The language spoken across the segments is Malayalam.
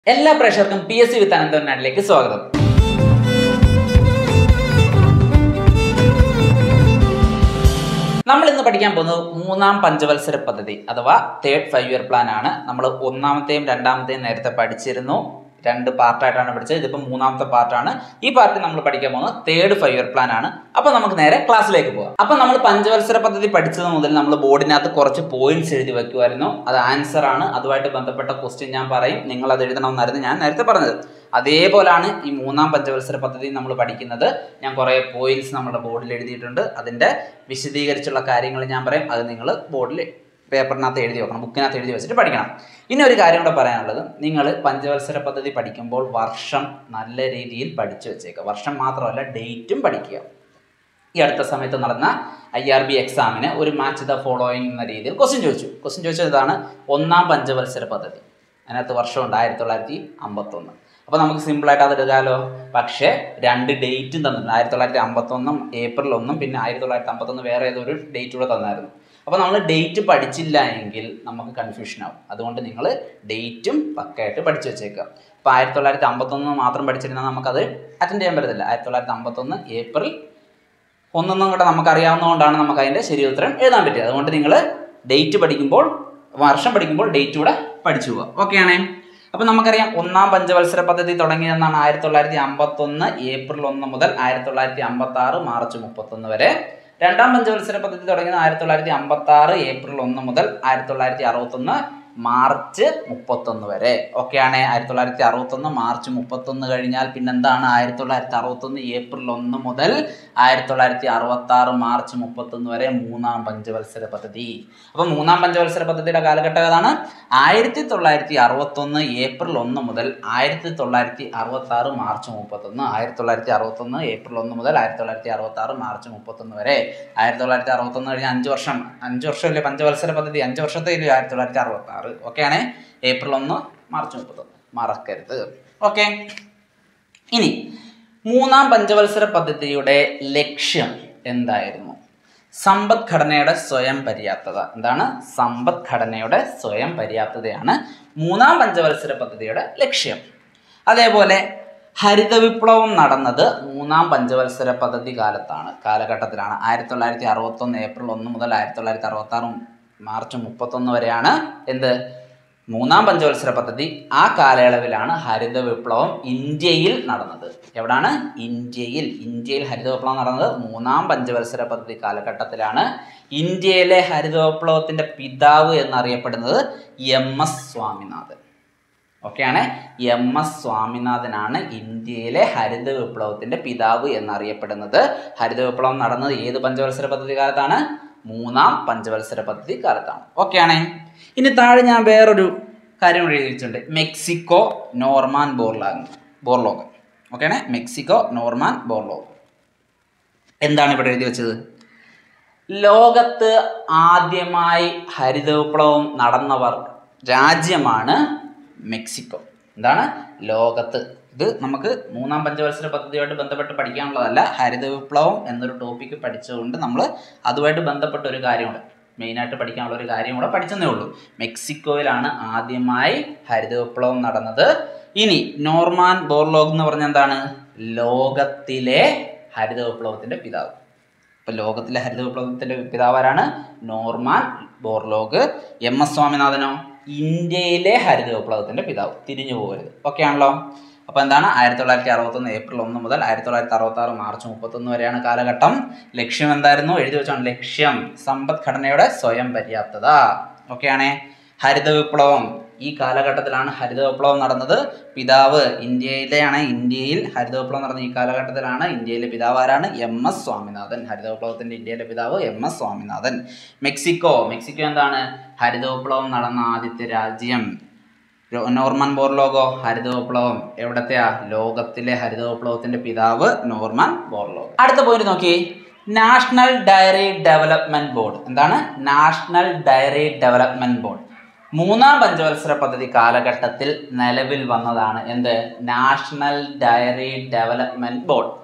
എല്ലാ പ്രേക്ഷകർക്കും പി എസ് സി വിത്ത് അനന്തനാട്ടിലേക്ക് സ്വാഗതം നമ്മൾ ഇന്ന് പഠിക്കാൻ പോകുന്നത് മൂന്നാം പഞ്ചവത്സര പദ്ധതി അഥവാ തേർഡ് ഫൈവ് ഇയർ പ്ലാൻ ആണ് നമ്മൾ ഒന്നാമത്തെയും രണ്ടാമത്തെയും നേരത്തെ പഠിച്ചിരുന്നു രണ്ട് പാർട്ടായിട്ടാണ് പഠിച്ചത് ഇതിപ്പോൾ മൂന്നാമത്തെ പാർട്ടാണ് ഈ പാർട്ട് നമ്മൾ പഠിക്കാൻ പോകുന്നത് തേർഡ് ഫൈവ് ഇയർ പ്ലാൻ ആണ് അപ്പോൾ നമുക്ക് നേരെ ക്ലാസ്സിലേക്ക് പോകാം അപ്പോൾ നമ്മൾ പഞ്ചവത്സര പദ്ധതി പഠിച്ചത് മുതൽ നമ്മൾ ബോർഡിനകത്ത് കുറച്ച് പോയിന്റ്സ് എഴുതി വെക്കുമായിരുന്നു അത് ആൻസർ ആണ് അതുമായിട്ട് ബന്ധപ്പെട്ട ക്വസ്റ്റ്യൻ ഞാൻ പറയും നിങ്ങൾ അത് എഴുതണമെന്നായിരുന്നു ഞാൻ നേരത്തെ പറഞ്ഞത് അതേപോലാണ് ഈ മൂന്നാം പഞ്ചവത്സര പദ്ധതി നമ്മൾ പഠിക്കുന്നത് ഞാൻ കുറേ പോയിന്റ്സ് നമ്മുടെ ബോർഡിൽ എഴുതിയിട്ടുണ്ട് അതിൻ്റെ വിശദീകരിച്ചുള്ള കാര്യങ്ങൾ ഞാൻ പറയും അത് നിങ്ങൾ ബോർഡിൽ പേപ്പറിനകത്ത് എഴുതി വെക്കണം ബുക്കിനകത്ത് എഴുതി വെച്ചിട്ട് പഠിക്കണം ഇനി ഒരു കാര്യം കൂടെ പറയാനുള്ളത് നിങ്ങൾ പഞ്ചവത്സര പദ്ധതി പഠിക്കുമ്പോൾ വർഷം നല്ല രീതിയിൽ പഠിച്ചു വെച്ചേക്കുക വർഷം മാത്രമല്ല ഡേറ്റും പഠിക്കുക ഈ അടുത്ത സമയത്ത് നടന്ന ഐ ആർ ബി എക്സാമിന് ഒരു മാച്ച് ദ ഫോളോയിങ് എന്ന രീതിയിൽ ക്വസ്റ്റ്യൻ ചോദിച്ചു ക്വസ്റ്റ്യൻ ചോദിച്ചത് ഇതാണ് ഒന്നാം പഞ്ചവത്സര പദ്ധതി അതിനകത്ത് വർഷമുണ്ട് ആയിരത്തി തൊള്ളായിരത്തി അമ്പത്തൊന്ന് അപ്പോൾ നമുക്ക് സിമ്പിളായിട്ട് അത് എടുക്കാമല്ലോ പക്ഷേ രണ്ട് ഡേറ്റും തന്നിട്ടുണ്ട് ആയിരത്തി തൊള്ളായിരത്തി അമ്പത്തൊന്നും ഏപ്രിൽ ഒന്നും പിന്നെ ആയിരത്തി തൊള്ളായിരത്തി അമ്പത്തൊന്ന് വേറെ ഏതൊരു ഡേറ്റ് കൂടെ തന്നായിരുന്നു അപ്പോൾ നമ്മൾ ഡേറ്റ് പഠിച്ചില്ല എങ്കിൽ നമുക്ക് കൺഫ്യൂഷൻ ആവും അതുകൊണ്ട് നിങ്ങൾ ഡേറ്റും പക്കയായിട്ട് പഠിച്ചു വെച്ചേക്കുക അപ്പോൾ ആയിരത്തി തൊള്ളായിരത്തി അമ്പത്തൊന്ന് മാത്രം പഠിച്ചിരുന്നാൽ നമുക്കത് അറ്റൻഡ് ചെയ്യാൻ പറ്റത്തില്ല ആയിരത്തി തൊള്ളായിരത്തി അമ്പത്തൊന്ന് ഏപ്രിൽ ഒന്നൊന്നും കൂടെ നമുക്കറിയാവുന്നതുകൊണ്ടാണ് നമുക്ക് അതിൻ്റെ ശരി ഉത്തരം എഴുതാൻ പറ്റിയത് അതുകൊണ്ട് നിങ്ങൾ ഡേറ്റ് പഠിക്കുമ്പോൾ വർഷം പഠിക്കുമ്പോൾ ഡേറ്റ് കൂടെ പഠിച്ചു പോവുക ഓക്കെ ആണേ അപ്പം നമുക്കറിയാം ഒന്നാം പഞ്ചവത്സര പദ്ധതി തുടങ്ങിയതെന്നാണ് ആയിരത്തി തൊള്ളായിരത്തി അമ്പത്തൊന്ന് ഏപ്രിൽ ഒന്ന് മുതൽ ആയിരത്തി തൊള്ളായിരത്തി അമ്പത്തി ആറ് മാർച്ച് മുപ്പത്തൊന്ന് വരെ രണ്ടാം പഞ്ചവത്സര പദ്ധതി തുടങ്ങിയത് ആയിരത്തി തൊള്ളായിരത്തി അമ്പത്തി ആറ് ഏപ്രിൽ ഒന്ന് മുതൽ ആയിരത്തി തൊള്ളായിരത്തി അറുപത്തൊന്ന് മാർച്ച് മുപ്പത്തൊന്ന് വരെ ഓക്കെയാണ് ആയിരത്തി തൊള്ളായിരത്തി അറുപത്തൊന്ന് മാർച്ച് മുപ്പത്തൊന്ന് കഴിഞ്ഞാൽ പിന്നെന്താണ് ആയിരത്തി തൊള്ളായിരത്തി അറുപത്തൊന്ന് ഏപ്രിൽ ഒന്ന് മുതൽ ആയിരത്തി തൊള്ളായിരത്തി അറുപത്തി ആറ് മാർച്ച് മുപ്പത്തൊന്ന് വരെ മൂന്നാം പഞ്ചവത്സര പദ്ധതി അപ്പം മൂന്നാം പഞ്ചവത്സര പദ്ധതിയുടെ കാലഘട്ടം ഏതാണ് ആയിരത്തി തൊള്ളായിരത്തി അറുപത്തൊന്ന് ഏപ്രിൽ ഒന്ന് മുതൽ ആയിരത്തി തൊള്ളായിരത്തി അറുപത്തി ആറ് മാർച്ച് മുപ്പത്തൊന്ന് ആയിരത്തി തൊള്ളായിരത്തി അറുപത്തൊന്ന് ഏപ്രിൽ ഒന്ന് മുതൽ ആയിരത്തി തൊള്ളായിരത്തി അറുപത്തി ആറ് മാർച്ച് മുപ്പത്തൊന്ന് വരെ ആയിരത്തി തൊള്ളായിരത്തി അറുപത്തൊന്ന് കഴിഞ്ഞ അഞ്ച് വർഷം അഞ്ച് വർഷമല്ലേ പഞ്ചവത്സര പദ്ധതി അഞ്ച് വർഷത്തെ ഇല്ലേ ആയിരത്തി തൊള്ളായിരത്തി അറുപത്തി ആറ് ഓക്കെയാണ് ഏപ്രിൽ ഒന്ന് മാർച്ച് മുപ്പത്തൊന്ന് മറക്കരുത് ഓക്കെ ഇനി മൂന്നാം പഞ്ചവത്സര പദ്ധതിയുടെ ലക്ഷ്യം എന്തായിരുന്നു സമ്പദ്ഘടനയുടെ സ്വയം പര്യാപ്തത എന്താണ് സമ്പദ്ഘടനയുടെ സ്വയം പര്യാപ്തതയാണ് മൂന്നാം പഞ്ചവത്സര പദ്ധതിയുടെ ലക്ഷ്യം അതേപോലെ ഹരിത വിപ്ലവം നടന്നത് മൂന്നാം പഞ്ചവത്സര പദ്ധതി കാലത്താണ് കാലഘട്ടത്തിലാണ് ആയിരത്തി തൊള്ളായിരത്തി അറുപത്തൊന്ന് ഏപ്രിൽ ഒന്ന് മുതൽ ആയിരത്തി തൊള്ളായിരത്തി അറുപത്തി ആറ് മാർച്ച് മുപ്പത്തൊന്ന് വരെയാണ് എന്ത് മൂന്നാം പഞ്ചവത്സര പദ്ധതി ആ കാലയളവിലാണ് ഹരിത വിപ്ലവം ഇന്ത്യയിൽ നടന്നത് എവിടാണ് ഇന്ത്യയിൽ ഇന്ത്യയിൽ ഹരിത വിപ്ലവം നടന്നത് മൂന്നാം പഞ്ചവത്സര പദ്ധതി കാലഘട്ടത്തിലാണ് ഇന്ത്യയിലെ ഹരിത വിപ്ലവത്തിന്റെ പിതാവ് എന്നറിയപ്പെടുന്നത് എം എസ് സ്വാമിനാഥൻ ഓക്കെയാണ് എം എസ് സ്വാമിനാഥനാണ് ഇന്ത്യയിലെ ഹരിത വിപ്ലവത്തിന്റെ പിതാവ് എന്നറിയപ്പെടുന്നത് ഹരിത വിപ്ലവം നടന്നത് ഏത് പഞ്ചവത്സര പദ്ധതി കാലത്താണ് മൂന്നാം പഞ്ചവത്സര പദ്ധതി കാലത്താണ് ഓക്കെയാണ് ഇനി താഴെ ഞാൻ വേറൊരു കാര്യം കൂടി എഴുതി വെച്ചിട്ടുണ്ട് മെക്സിക്കോ നോർമാൻ ബോർലാഗ് ബോർലോഗ് ഓക്കെയാണ് മെക്സിക്കോ നോർമാൻ ബോർലോഗ് എന്താണ് ഇവിടെ എഴുതി വെച്ചത് ലോകത്ത് ആദ്യമായി ഹരിത വിപ്ലവം നടന്നവർ രാജ്യമാണ് മെക്സിക്കോ എന്താണ് ലോകത്ത് ഇത് നമുക്ക് മൂന്നാം പഞ്ചവത്സര പദ്ധതിയുമായിട്ട് ബന്ധപ്പെട്ട് പഠിക്കാനുള്ളതല്ല ഹരിത വിപ്ലവം എന്നൊരു ടോപ്പിക്ക് പഠിച്ചുകൊണ്ട് നമ്മൾ അതുമായിട്ട് ബന്ധപ്പെട്ട ഒരു കാര്യമുണ്ട് മെയിനായിട്ട് പഠിക്കാനുള്ള ഒരു കാര്യം കൂടെ പഠിച്ചെന്നേ ഉള്ളൂ മെക്സിക്കോയിലാണ് ആദ്യമായി ഹരിത വിപ്ലവം നടന്നത് ഇനി നോർമാൻ ബോർലോഗ് എന്ന് പറഞ്ഞ എന്താണ് ലോകത്തിലെ ഹരിത വിപ്ലവത്തിന്റെ പിതാവ് ഇപ്പൊ ലോകത്തിലെ ഹരിത വിപ്ലവത്തിന്റെ പിതാവാരാണ് നോർമാൻ ബോർലോഗ് എം എസ് സ്വാമിനാഥനോ ഇന്ത്യയിലെ ഹരിത വിപ്ലവത്തിന്റെ പിതാവ് തിരിഞ്ഞു പോകരുത് ഓക്കെ ആണല്ലോ അപ്പൊ എന്താണ് ആയിരത്തി തൊള്ളായിരത്തി അറുപത്തൊന്ന് ഏപ്രിൽ ഒന്ന് മുതൽ ആയിരത്തി തൊള്ളായിരത്തി അറുപത്തി ആറ് മാർച്ച് മുപ്പത്തൊന്ന് വരെയാണ് കാലഘട്ടം ലക്ഷ്യം എന്തായിരുന്നു എഴുതി വെച്ചാണ് ലക്ഷ്യം സമ്പദ്ഘടനയുടെ സ്വയം പര്യാപ്തത ഓക്കെയാണേ ഹരിത വിപ്ലവം ഈ കാലഘട്ടത്തിലാണ് ഹരിത വിപ്ലവം നടന്നത് പിതാവ് ഇന്ത്യയിലെയാണ് ഇന്ത്യയിൽ ഹരിത വിപ്ലവം നടന്ന ഈ കാലഘട്ടത്തിലാണ് ഇന്ത്യയിലെ പിതാവ് ആരാണ് എം എസ് സ്വാമിനാഥൻ ഹരിത വിപ്ലവത്തിന്റെ ഇന്ത്യയിലെ പിതാവ് M S Swaminathan Mexico Mexico എന്താണ് ഹരിത വിപ്ലവം നടന്ന ആദ്യത്തെ രാജ്യം നോർമൻ ബോർലോഗോ ഹരിത വിപ്ലവം എവിടത്തെയാ ലോകത്തിലെ ഹരിത വിപ്ലവത്തിന്റെ പിതാവ് നോർമൻ ബോർലോഗ് അടുത്ത പോയിന്റ് നോക്കി നാഷണൽ ഡയറി ഡെവലപ്മെന്റ് ബോർഡ് എന്താണ് നാഷണൽ ഡയറി ഡെവലപ്മെന്റ് ബോർഡ് മൂന്നാം പഞ്ചവത്സര പദ്ധതി കാലഘട്ടത്തിൽ നിലവിൽ വന്നതാണ് എന്ത് നാഷണൽ ഡയറി ഡെവലപ്മെന്റ് ബോർഡ്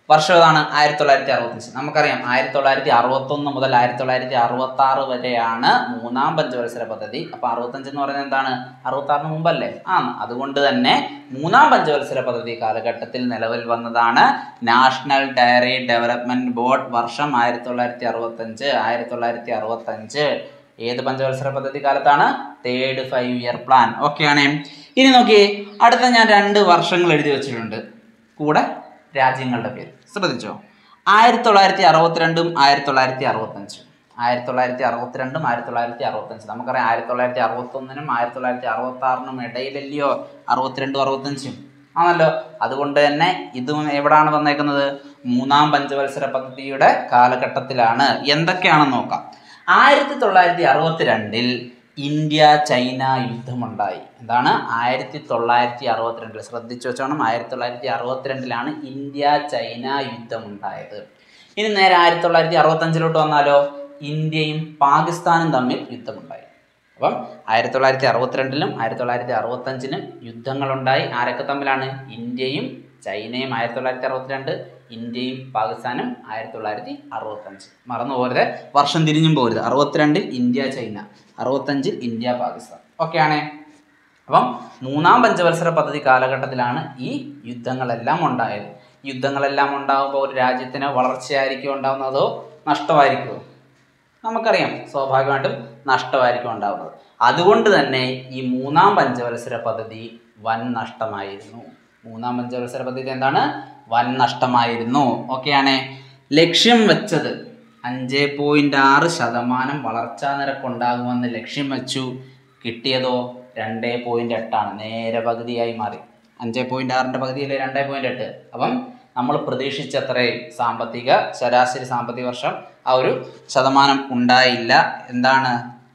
വർഷം ഏതാണ് ആയിരത്തി തൊള്ളായിരത്തി അറുപത്തഞ്ച് നമുക്കറിയാം ആയിരത്തി തൊള്ളായിരത്തി അറുപത്തൊന്ന് മുതൽ ആയിരത്തി തൊള്ളായിരത്തി അറുപത്തി ആറ് വരെയാണ് മൂന്നാം പഞ്ചവത്സര പദ്ധതി അപ്പൊ അറുപത്തഞ്ച് എന്ന് പറയുന്നത് എന്താണ് അറുപത്തി ആറിന് മുമ്പല്ലേ ആണ് അതുകൊണ്ട് തന്നെ മൂന്നാം പഞ്ചവത്സര പദ്ധതി കാലഘട്ടത്തിൽ നിലവിൽ വന്നതാണ് നാഷണൽ ഡയറി ഡെവലപ്മെന്റ് ബോർഡ് വർഷം ആയിരത്തി തൊള്ളായിരത്തി അറുപത്തഞ്ച് ആയിരത്തി തൊള്ളായിരത്തി അറുപത്തഞ്ച് ഏത് പഞ്ചവത്സര പദ്ധതി കാലത്താണ് തേർഡ് ഫൈവ് ഇയർ പ്ലാൻ ഓക്കെയാണ് ഇനി നോക്കിയേ അടുത്ത ഞാൻ രണ്ട് വർഷങ്ങൾ എഴുതി വെച്ചിട്ടുണ്ട് കൂടെ രാജ്യങ്ങളുടെ പേര് ശ്രദ്ധിച്ചോ ആയിരത്തി തൊള്ളായിരത്തി അറുപത്തിരണ്ടും ആയിരത്തി തൊള്ളായിരത്തി അറുപത്തഞ്ചും ആയിരത്തി തൊള്ളായിരത്തി അറുപത്തിരണ്ടും ആയിരത്തി തൊള്ളായിരത്തി അറുപത്തഞ്ച് നമുക്കറിയാം ആയിരത്തി തൊള്ളായിരത്തി അറുപത്തൊന്നിനും ആയിരത്തി തൊള്ളായിരത്തി അറുപത്തി ആറിനും ഇടയിലല്ലയോ അറുപത്തിരണ്ടും അറുപത്തഞ്ചും ആണല്ലോ അതുകൊണ്ട് തന്നെ ഇതും എവിടാണ് വന്നേക്കുന്നത് മൂന്നാം പഞ്ചവത്സര പദ്ധതിയുടെ കാലഘട്ടത്തിലാണ് എന്തൊക്കെയാണെന്ന് നോക്കാം ആയിരത്തി തൊള്ളായിരത്തി അറുപത്തിരണ്ടിൽ ഇന്ത്യ ചൈന യുദ്ധമുണ്ടായി എന്താണ് ആയിരത്തി തൊള്ളായിരത്തി അറുപത്തിരണ്ടിൽ ശ്രദ്ധിച്ചു വെച്ചോണം ആയിരത്തി തൊള്ളായിരത്തി അറുപത്തിരണ്ടിലാണ് ഇന്ത്യ ചൈന യുദ്ധമുണ്ടായത് ഇനി നേരെ ആയിരത്തി തൊള്ളായിരത്തി അറുപത്തഞ്ചിലോട്ട് വന്നാലോ ഇന്ത്യയും പാകിസ്ഥാനും തമ്മിൽ യുദ്ധമുണ്ടായി അപ്പം ആയിരത്തി തൊള്ളായിരത്തി അറുപത്തിരണ്ടിലും ആയിരത്തി തൊള്ളായിരത്തി അറുപത്തഞ്ചിലും യുദ്ധങ്ങളുണ്ടായി ആരൊക്കെ തമ്മിലാണ് ഇന്ത്യയും ചൈനയും ആയിരത്തി തൊള്ളായിരത്തി അറുപത്തിരണ്ട് ഇന്ത്യയും പാകിസ്ഥാനും ആയിരത്തി തൊള്ളായിരത്തി അറുപത്തഞ്ച് മറന്നു പോരുത് വർഷം തിരിഞ്ഞും പോരുത് അറുപത്തിരണ്ടിൽ ഇന്ത്യ ചൈന അറുപത്തഞ്ചിൽ ഇന്ത്യ പാകിസ്ഥാൻ ഓക്കെയാണേ അപ്പം മൂന്നാം പഞ്ചവത്സര പദ്ധതി കാലഘട്ടത്തിലാണ് ഈ യുദ്ധങ്ങളെല്ലാം ഉണ്ടായത് യുദ്ധങ്ങളെല്ലാം ഉണ്ടാകുമ്പോൾ ഒരു രാജ്യത്തിന് വളർച്ചയായിരിക്കും ഉണ്ടാകുന്നതോ നഷ്ടമായിരിക്കുമോ നമുക്കറിയാം സ്വാഭാവികമായിട്ടും നഷ്ടമായിരിക്കും ഉണ്ടാകുന്നത് അതുകൊണ്ട് തന്നെ ഈ മൂന്നാം പഞ്ചവത്സര പദ്ധതി വൻ നഷ്ടമായിരുന്നു മൂന്നാം പഞ്ചവത്സര പദ്ധതി എന്താണ് വൻ നഷ്ടമായിരുന്നു ഓക്കെയാണേ ലക്ഷ്യം വെച്ചത് അഞ്ച് പോയിന്റ് ആറ് ശതമാനം വളർച്ചാ നിരക്ക് ഉണ്ടാകുമെന്ന് ലക്ഷ്യം വെച്ചു കിട്ടിയതോ രണ്ടേ പോയിന്റ് എട്ടാണ് നേരെ പകുതിയായി മാറി അഞ്ച് പോയിന്റ് ആറിന്റെ പകുതിയിലെ രണ്ടേ പോയിന്റ് എട്ട് അപ്പം നമ്മൾ പ്രതീക്ഷിച്ചത്രയും സാമ്പത്തിക ശരാശരി സാമ്പത്തിക വർഷം ആ ഒരു ശതമാനം ഉണ്ടായില്ല എന്താണ്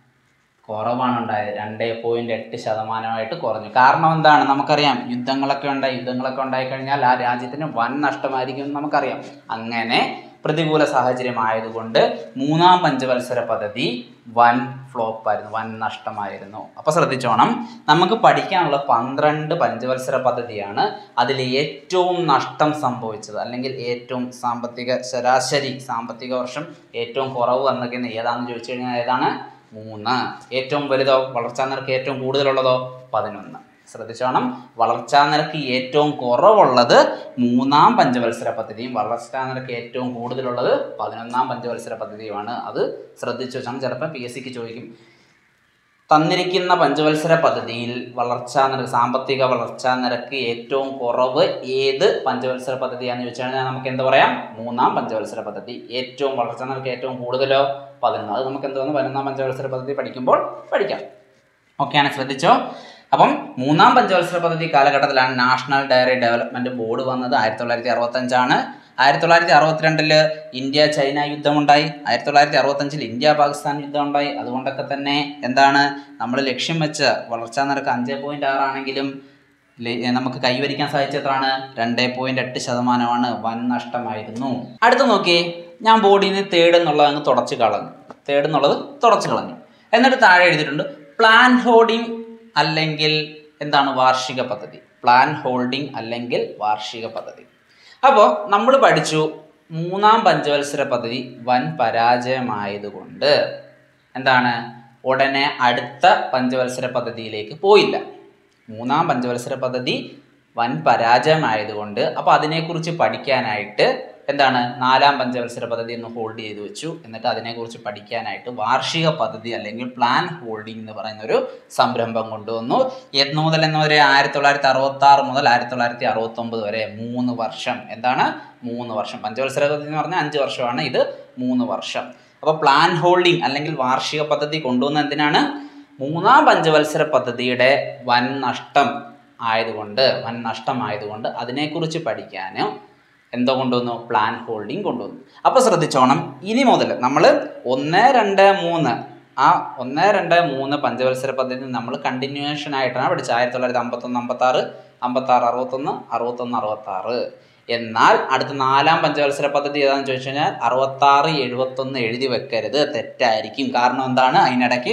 കുറവാണ് ഉണ്ടായത് രണ്ടേ പോയിന്റ് എട്ട് ശതമാനമായിട്ട് കുറഞ്ഞു കാരണം എന്താണ് നമുക്കറിയാം യുദ്ധങ്ങളൊക്കെ ഉണ്ടായി യുദ്ധങ്ങളൊക്കെ ഉണ്ടായി കഴിഞ്ഞാൽ ആ രാജ്യത്തിന് വൻ നഷ്ടമായിരിക്കും എന്ന് നമുക്കറിയാം അങ്ങനെ പ്രതികൂല സാഹചര്യം ആയതുകൊണ്ട് മൂന്നാം പഞ്ചവത്സര പദ്ധതി വൻ ഫ്ലോപ്പായിരുന്നു വൻ നഷ്ടമായിരുന്നു അപ്പോൾ ശ്രദ്ധിച്ചോണം നമുക്ക് പഠിക്കാനുള്ള പന്ത്രണ്ട് പഞ്ചവത്സര പദ്ധതിയാണ് അതിൽ ഏറ്റവും നഷ്ടം സംഭവിച്ചത് അല്ലെങ്കിൽ ഏറ്റവും സാമ്പത്തിക ശരാശരി സാമ്പത്തിക വർഷം ഏറ്റവും കുറവ് വന്നിരിക്കുന്ന ഏതാണെന്ന് ചോദിച്ചു കഴിഞ്ഞാൽ ഏതാണ് മൂന്ന് ഏറ്റവും വലുതോ വളർച്ചാ നിരക്ക് ഏറ്റവും കൂടുതലുള്ളതോ പതിനൊന്ന് ശ്രദ്ധിച്ചോണം വളർച്ചാ നിരക്ക് ഏറ്റവും കുറവുള്ളത് മൂന്നാം പഞ്ചവത്സര പദ്ധതിയും വളർച്ചാ നിരക്ക് ഏറ്റവും കൂടുതലുള്ളത് പതിനൊന്നാം പഞ്ചവത്സര പദ്ധതിയുമാണ് അത് ശ്രദ്ധിച്ചു വെച്ചാൽ ചിലപ്പോൾ പി എസ് സിക്ക് ചോദിക്കും തന്നിരിക്കുന്ന പഞ്ചവത്സര പദ്ധതിയിൽ വളർച്ചാ നിരക്ക് സാമ്പത്തിക വളർച്ചാ നിരക്ക് ഏറ്റവും കുറവ് ഏത് പഞ്ചവത്സര പദ്ധതിയാണെന്ന് ചോദിച്ചു കഴിഞ്ഞാൽ നമുക്ക് എന്ത് പറയാം മൂന്നാം പഞ്ചവത്സര പദ്ധതി ഏറ്റവും വളർച്ചാ നിരക്ക് ഏറ്റവും കൂടുതലോ പതിനൊന്ന് അത് നമുക്ക് എന്ത് തോന്നുന്നു പതിനൊന്നാം പഞ്ചവത്സര പദ്ധതി പഠിക്കുമ്പോൾ പഠിക്കാം ഓക്കെയാണ് ശ്രദ്ധിച്ചോ അപ്പം മൂന്നാം പഞ്ചവത്സര പദ്ധതി കാലഘട്ടത്തിലാണ് നാഷണൽ ഡയറി ഡെവലപ്മെന്റ് ബോർഡ് വന്നത് ആയിരത്തി തൊള്ളായിരത്തി അറുപത്തഞ്ചാണ് ആയിരത്തി തൊള്ളായിരത്തി അറുപത്തിരണ്ടില് ഇന്ത്യ ചൈന യുദ്ധമുണ്ടായി ആയിരത്തി തൊള്ളായിരത്തി അറുപത്തഞ്ചിൽ ഇന്ത്യ പാകിസ്ഥാൻ യുദ്ധമുണ്ടായി അതുകൊണ്ടൊക്കെ തന്നെ എന്താണ് നമ്മൾ ലക്ഷ്യം വെച്ച വളർച്ചാ നിരക്ക് അഞ്ച് പോയിന്റ് ആറാണെങ്കിലും ലെ- നമുക്ക് കൈവരിക്കാൻ സാധിച്ചതാണ് രണ്ട് പോയിന്റ് എട്ട് ശതമാനമാണ് വൻ നഷ്ടമായിരുന്നു അടുത്ത് നോക്കിയേ ഞാൻ ബോർഡിൽ നിന്ന് തേർഡ് എന്നുള്ളത് അങ്ങ് തുടച്ച് കളഞ്ഞു തേർഡ് എന്നുള്ളത് തുടച്ച് കളഞ്ഞു എന്നിട്ട് താഴെ എഴുതിയിട്ടുണ്ട് പ്ലാൻ ഹോൾഡിംഗ് അല്ലെങ്കിൽ എന്താണ് വാർഷിക പദ്ധതി പ്ലാൻ ഹോൾഡിംഗ് അല്ലെങ്കിൽ വാർഷിക പദ്ധതി അപ്പോൾ നമ്മൾ പഠിച്ചു മൂന്നാം പഞ്ചവത്സര പദ്ധതി വൻ പരാജയമായതുകൊണ്ട് എന്താണ് ഉടനെ അടുത്ത പഞ്ചവത്സര പദ്ധതിയിലേക്ക് പോയില്ല മൂന്നാം പഞ്ചവത്സര പദ്ധതി വൻ പരാജയമായതുകൊണ്ട് അപ്പോൾ അതിനെക്കുറിച്ച് പഠിക്കാനായിട്ട് എന്താണ് നാലാം പഞ്ചവത്സര പദ്ധതി ഒന്ന് ഹോൾഡ് ചെയ്ത് വെച്ചു എന്നിട്ട് അതിനെക്കുറിച്ച് പഠിക്കാനായിട്ട് വാർഷിക പദ്ധതി അല്ലെങ്കിൽ പ്ലാൻ ഹോൾഡിംഗ് എന്ന് പറയുന്ന ഒരു സംരംഭം കൊണ്ടുവന്നു എന്ന് മുതൽ എന്ന് വരെ ആയിരത്തി തൊള്ളായിരത്തി അറുപത്തി ആറ് മുതൽ ആയിരത്തി തൊള്ളായിരത്തി അറുപത്തി ഒമ്പത് വരെ മൂന്ന് വർഷം എന്താണ് മൂന്ന് വർഷം പഞ്ചവത്സര പദ്ധതി എന്ന് പറഞ്ഞാൽ അഞ്ച് വർഷമാണ് ഇത് മൂന്ന് വർഷം അപ്പോൾ പ്ലാൻ ഹോൾഡിംഗ് അല്ലെങ്കിൽ വാർഷിക പദ്ധതി കൊണ്ടുവന്ന എന്തിനാണ് മൂന്നാം പഞ്ചവത്സര പദ്ധതിയുടെ വൻ നഷ്ടം ആയതുകൊണ്ട് വൻ നഷ്ടമായതുകൊണ്ട് അതിനെക്കുറിച്ച് പഠിക്കാനും എന്തോ കൊണ്ടുവന്നു പ്ലാൻ ഹോൾഡിംഗ് കൊണ്ടുവന്നു അപ്പോൾ ശ്രദ്ധിച്ചോണം ഇനി മുതൽ നമ്മൾ ഒന്ന് രണ്ട് മൂന്ന് ആ ഒന്ന് രണ്ട് മൂന്ന് പഞ്ചവത്സര പദ്ധതി നമ്മൾ കണ്ടിന്യൂവേഷൻ ആയിട്ടാണ് പഠിച്ചത് ആയിരത്തി തൊള്ളായിരത്തി അമ്പത്തൊന്ന് അമ്പത്താറ് അമ്പത്താറ് അറുപത്തൊന്ന് അറുപത്തൊന്ന് അറുപത്താറ് എന്നാൽ അടുത്ത നാലാം പഞ്ചവത്സര പദ്ധതി ഏതാണെന്ന് ചോദിച്ചു കഴിഞ്ഞാൽ അറുപത്താറ് എഴുപത്തൊന്ന് എഴുതി വെക്കരുത് തെറ്റായിരിക്കും കാരണം എന്താണ് അതിനിടയ്ക്ക്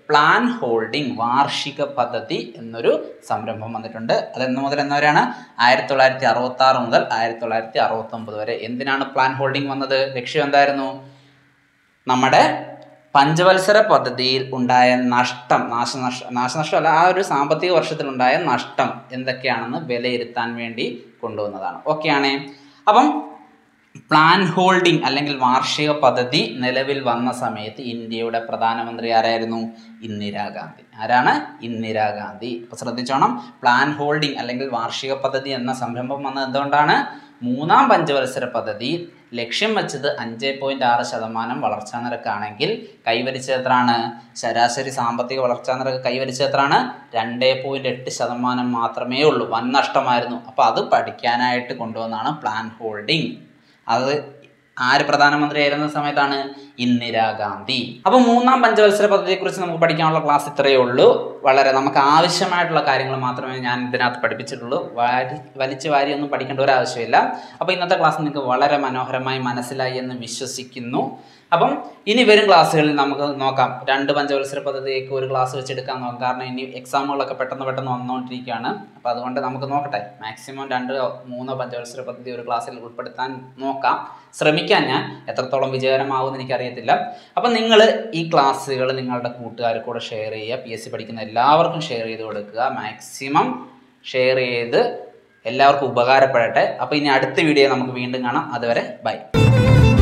പ്ലാൻ ഹോൾഡിംഗ് വാർഷിക പദ്ധതി എന്നൊരു സംരംഭം വന്നിട്ടുണ്ട് അത് എന്ന് മുതൽ എന്നവരാണ് ആയിരത്തി തൊള്ളായിരത്തി അറുപത്തി ആറ് മുതൽ ആയിരത്തി തൊള്ളായിരത്തി അറുപത്തി ഒമ്പത് വരെ എന്തിനാണ് പ്ലാൻ ഹോൾഡിംഗ് വന്നത് ലക്ഷ്യം എന്തായിരുന്നു നമ്മുടെ പഞ്ചവത്സര പദ്ധതിയിൽ ഉണ്ടായ നഷ്ടം നാശനഷ്ട നാശനഷ്ടമല്ല ആ ഒരു സാമ്പത്തിക വർഷത്തിലുണ്ടായ നഷ്ടം എന്തൊക്കെയാണെന്ന് വിലയിരുത്താൻ വേണ്ടി കൊണ്ടുവന്നതാണ് ഓക്കെയാണേ അപ്പം പ്ലാൻ ഹോൾഡിംഗ് അല്ലെങ്കിൽ വാർഷിക പദ്ധതി നിലവിൽ വന്ന സമയത്ത് ഇന്ത്യയുടെ പ്രധാനമന്ത്രി ആരായിരുന്നു ഇന്ദിരാഗാന്ധി ആരാണ് ഇന്ദിരാഗാന്ധി അപ്പോൾ ശ്രദ്ധിച്ചോണം പ്ലാൻ ഹോൾഡിംഗ് അല്ലെങ്കിൽ വാർഷിക പദ്ധതി എന്ന സംരംഭം വന്നത് എന്തുകൊണ്ടാണ് മൂന്നാം പഞ്ചവത്സര പദ്ധതി ലക്ഷ്യം വെച്ചത് അഞ്ച് പോയിന്റ് ആറ് ശതമാനം വളർച്ചാ നിരക്കാണെങ്കിൽ കൈവരിച്ചത് എത്രയാണ് ശരാശരി സാമ്പത്തിക വളർച്ചാ നിരക്ക് കൈവരിച്ചത് എത്രയാണ് രണ്ട് പോയിന്റ് എട്ട് ശതമാനം മാത്രമേ ഉള്ളൂ വൻ നഷ്ടമായിരുന്നു അപ്പോൾ അത് പഠിക്കാനായിട്ട് കൊണ്ടുവന്നാണ് പ്ലാൻ ഹോൾഡിംഗ് അത് ആര് പ്രധാനമന്ത്രിയായിരുന്ന സമയത്താണ് ഇന്ദിരാഗാന്ധി അപ്പോൾ മൂന്നാം പഞ്ചവത്സര പദ്ധതിയെക്കുറിച്ച് നമുക്ക് പഠിക്കാനുള്ള ക്ലാസ് ഇത്രയേ ഉള്ളൂ വളരെ നമുക്ക് ആവശ്യമായിട്ടുള്ള കാര്യങ്ങൾ മാത്രമേ ഞാൻ ഇതിനകത്ത് പഠിപ്പിച്ചിട്ടുള്ളൂ വാരി വലിച്ചു വാരി ഒന്നും പഠിക്കേണ്ട ഒരു ആവശ്യമില്ല അപ്പോൾ ഇന്നത്തെ ക്ലാസ് നിങ്ങൾക്ക് വളരെ മനോഹരമായി മനസ്സിലായി എന്ന് വിശ്വസിക്കുന്നു അപ്പം ഇനി വരും ക്ലാസ്സുകളിൽ നമുക്ക് നോക്കാം രണ്ട് പഞ്ചവത്സര പദ്ധതിയൊക്കെ ഒരു ക്ലാസ് വെച്ചെടുക്കാൻ നോക്കാം കാരണം ഇനി എക്സാമുകളൊക്കെ പെട്ടെന്ന് പെട്ടെന്ന് വന്നുകൊണ്ടിരിക്കുകയാണ് അപ്പോൾ അതുകൊണ്ട് നമുക്ക് നോക്കട്ടെ മാക്സിമം രണ്ട് മൂന്നോ പഞ്ചവത്സര പദ്ധതി ഒരു ക്ലാസ്സിൽ ഉൾപ്പെടുത്താൻ നോക്കാം ശ്രമിക്കാൻ ഞാൻ എത്രത്തോളം വിജയകരമാവുമെന്ന് എനിക്കറിയത്തില്ല അപ്പം നിങ്ങൾ ഈ ക്ലാസ്സുകൾ നിങ്ങളുടെ കൂട്ടുകാർക്ക് കൂടെ ഷെയർ ചെയ്യുക പി എസ് സി പഠിക്കുന്ന എല്ലാവർക്കും ഷെയർ ചെയ്ത് കൊടുക്കുക മാക്സിമം ഷെയർ ചെയ്ത് എല്ലാവർക്കും ഉപകാരപ്പെടട്ടെ അപ്പോൾ ഇനി അടുത്ത വീഡിയോ നമുക്ക് വീണ്ടും കാണാം അതുവരെ ബൈ